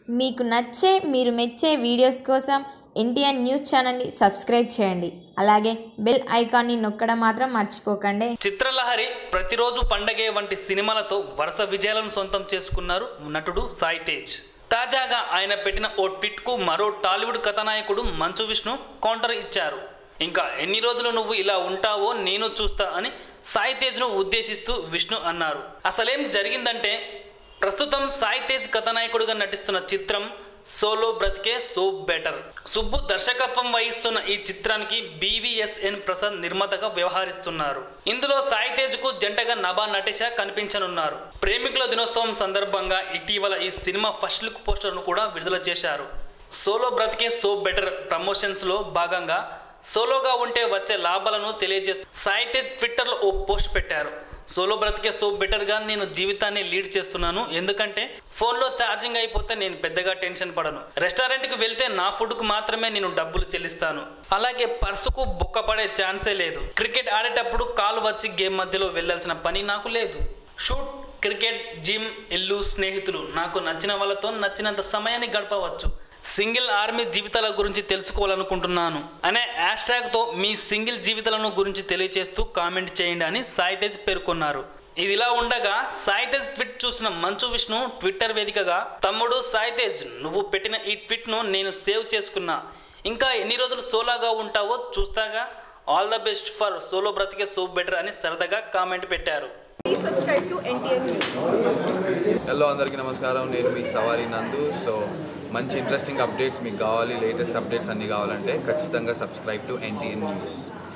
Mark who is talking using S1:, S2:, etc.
S1: మీకు నచ్చే మీరు మెచ్చే వీడియోస్ కోసం ఎన్టీఆర్ న్యూస్ ఛానల్ని సబ్స్క్రైబ్ చేయండి అలాగే బెల్ ఐకాన్ని నొక్కడం మాత్రం మర్చిపోకండి
S2: చిత్రలహరి ప్రతిరోజు పండగే వంటి సినిమాలతో వరుస విజయాలను సొంతం చేసుకున్నారు నటుడు సాయి తేజ్ తాజాగా ఆయన పెట్టిన ఓ ట్వీట్కు మరో టాలీవుడ్ కథానాయకుడు మంచు విష్ణు కౌంటర్ ఇచ్చారు ఇంకా ఎన్ని రోజులు నువ్వు ఇలా ఉంటావో నేను చూస్తా అని సాయి తేజ్ను ఉద్దేశిస్తూ విష్ణు అన్నారు అసలేం జరిగిందంటే ప్రస్తుతం సాయి తేజ్ కథానాయకుడిగా నటిస్తున్న చిత్రం సోలో బ్రతికే సో బెటర్ సుబ్బు దర్శకత్వం వహిస్తున్న ఈ చిత్రానికి బీవీఎస్ఎన్ ప్రసాద్ నిర్మాతగా వ్యవహరిస్తున్నారు ఇందులో సాయి తేజ్ కు జంటగా నభా నటేష కనిపించనున్నారు ప్రేమికుల దినోత్సవం సందర్భంగా ఇటీవల ఈ సినిమా ఫస్ట్ లుక్ పోస్టర్ను కూడా విడుదల చేశారు సోలో బ్రతికే సో బెటర్ ప్రమోషన్స్ లో భాగంగా సోలోగా ఉంటే వచ్చే లాభాలను తెలియజేస్తూ సాయి తేజ్ ట్విట్టర్లో ఓ పోస్ట్ పెట్టారు సోలో బ్రతికే సో బెటర్గా నేను జీవితాన్ని లీడ్ చేస్తున్నాను ఎందుకంటే ఫోన్లో ఛార్జింగ్ అయిపోతే నేను పెద్దగా టెన్షన్ పడను రెస్టారెంట్కి వెళ్తే నా ఫుడ్కు మాత్రమే నేను డబ్బులు చెల్లిస్తాను అలాగే పర్సుకు బొక్క పడే ఛాన్సే లేదు క్రికెట్ ఆడేటప్పుడు కాలు వచ్చి గేమ్ మధ్యలో వెళ్ళాల్సిన పని నాకు లేదు షూట్ క్రికెట్ జిమ్ ఇల్లు స్నేహితులు నాకు నచ్చిన వాళ్ళతో నచ్చినంత సమయాన్ని గడపవచ్చు సింగిల్ ఆర్మీ జీవితాల గురించి తెలుసుకోవాలనుకుంటున్నాను అనే హ్యాష్ తో మీ సింగిల్ జీవితాలను గురించి తెలియజేస్తూ కామెంట్ చేయండి అని సాయితేజ్ పేర్కొన్నారు ఇదిలా ఉండగా సాయితేజ్ ట్వీట్ చూసిన మంచు విష్ణు ట్విట్టర్ వేదికగా తమ్ముడు సాయితేజ్ నువ్వు పెట్టిన ఈ ట్వీట్ను నేను సేవ్ చేసుకున్నా ఇంకా ఎన్ని రోజులు సోలాగా ఉంటావో చూస్తాగా all the best for solo బ్రతికే సో బెటర్ అని సరదాగా కామెంట్ పెట్టారు
S3: Please subscribe to NTN News.
S4: Hello అందరికీ నమస్కారం నేను మీ సవారి నందు సో మంచి ఇంట్రెస్టింగ్ అప్డేట్స్ మీకు కావాలి లేటెస్ట్ అప్డేట్స్ అన్నీ కావాలంటే ఖచ్చితంగా సబ్స్క్రైబ్ టు ఎన్టీఎన్ న్యూస్